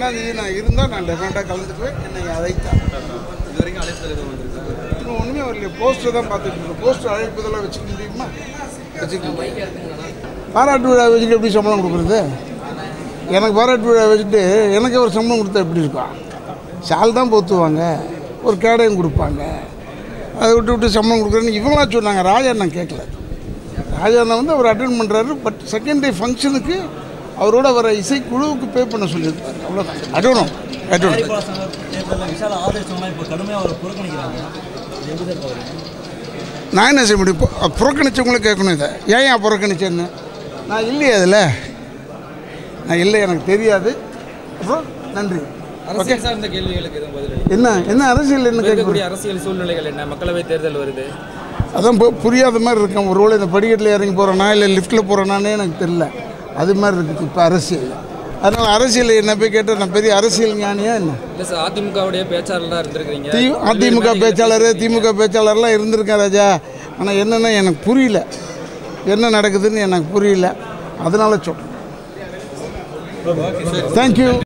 ஒன்றாம் தேதி நான் இருந்தால் நான் டெஃபினட்டாக கலந்துக்குவேன் என்னை அழைத்தார் இது வரைக்கும் அழைப்புதல் எதுவும் வந்திருக்கா இன்னும் ஒன்றுமே வரலையே போஸ்டர் தான் பார்த்துட்டு இருக்கோம் போஸ்டர் அழைப்பதெல்லாம் வச்சுக்க முடியுமா வச்சுக்க முடியும் பாராட்டு விழா வச்சுட்டு எப்படி சம்பளம் கொடுக்குறது எனக்கு பாராட்டு விழா வச்சுட்டு எனக்கு ஒரு சம்பளம் கொடுத்தா எப்படி இருக்கும் ஷால் தான் போத்துவாங்க ஒரு கேடயம் கொடுப்பாங்க அதை விட்டு விட்டு சம்பளம் கொடுக்குறேன்னு இவங்களா சொன்னாங்க ராஜா நான் கேட்கல ராஜா அண்ணா வந்து அவர் அட்டன் பண்ணுறாரு பட் செகண்ட் டே ஃபங்க்ஷனுக்கு அவரோட வர இசைக்குழுவுக்கு பே பண்ண சொல்லியிருக்காரு அவ்வளோதான் அடணும் அடணும் தயாரிப்பாளர் சங்க தேர்தலில் விஷால ஆதரிச்சவங்களாம் இப்போ கடுமையாக அவரை புறக்கணிக்கிறாங்க இது எப்படி சார் பாக்குறீங்க? நான் என்ன செய்ய முடியும் இப்போ புறக்கணிச்சவங்களும் கேட்கணும் இதை ஏன் ஏன் புறக்கணிச்சேன்னு நான் இல்லையே அதில் நான் இல்லை எனக்கு தெரியாது அப்புறம் நன்றி அரசியல் சார்ந்த கேள்விகளுக்கு எதுவும் பதில் என்ன என்ன அரசியல் என்ன கேட்க இருக்கக்கூடிய அரசியல் சூழ்நிலைகள் என்ன மக்களவை தேர்தல் வருது அதான் இப்போ புரியாத மாதிரி இருக்கேன் ஒரு வேளை இந்த படிக்கட்டில் இறங்கி போகிறேனா இல்லை லிஃப்ட்டில் போகிறேனானே எனக்கு தெரில அது மாதிரி இருக்குது இப்போ அரசியல் அதனால் அரசியல் என்ன போய் கேட்டால் நான் பெரிய அரசியல் ஞானியா என்ன இல்லை சார் அதிமுகவுடைய பேச்சாளராக இருந்திருக்கிறீங்க தி அதிமுக பேச்சாளர் திமுக பேச்சாளர்லாம் இருந்திருக்கேன் ராஜா ஆனால் என்னென்னா எனக்கு புரியல என்ன நடக்குதுன்னு எனக்கு புரியல அதனால சொல்கிறேன் தேங்க்யூ